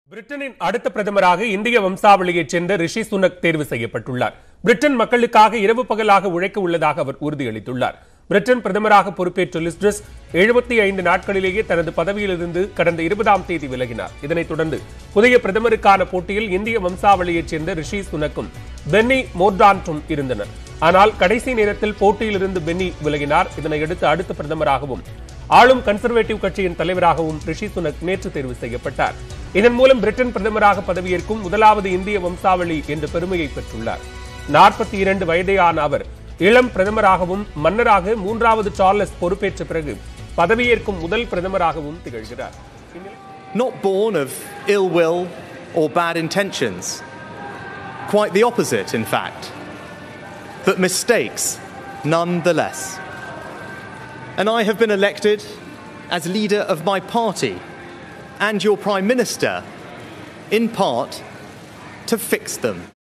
பிரிட்டனின் அடுத்த பிரதமராக இந்திய வம்சாவளியைச் சேர்ந்த ரிஷி சுனக் தேர்வு செய்யப்பட்டுள்ளார் பிரிட்டன் மக்களுக்காக இரவு பகலாக உழைக்க உள்ளதாக அவர் உறுதியளித்துள்ளார் பிரிட்டன் பிரதமராக பொறுப்பேற்ற லிஸ்ட்ரஸ் எழுபத்தி ஐந்து நாட்களிலேயே தனது பதவியிலிருந்து கடந்த இருபதாம் தேதி விலகினார் இதனைத் தொடர்ந்து புதிய பிரதமருக்கான போட்டியில் இந்திய வம்சாவளியைச் சேர்ந்த ரிஷி சுனக்கும் பென்னி மோர்டான்டும் இருந்தனர் ஆனால் கடைசி நேரத்தில் போட்டியிலிருந்து பென்னி விலகினார் இதனையடுத்து அடுத்த பிரதமராகவும் ஆளும் கன்சர்வேட்டிவ் கட்சியின் தலைவராகவும் ரிஷி சுனக் நேற்று தேர்வு செய்யப்பட்டார் இதன் மூலம் பிரிட்டன் பிரதமராக பதவியேற்கும் முதலாவது இந்திய வம்சாவளி என்ற பெருமையை பெற்றுள்ளார் நாற்பத்தி இரண்டு வயதேயான அவர் இளம் பிரதமராகவும் மன்னராக மூன்றாவது சார்லஸ் பொறுப்பேற்ற பிறகு பதவியேற்கும் முதல் பிரதமராகவும் திகழ்கிறார் இந்நிலையில் not born of ill will or bad intentions. Quite the opposite, in fact. But mistakes nonetheless. And I have been elected as leader of my party and your Prime Minister, in part, to fix them.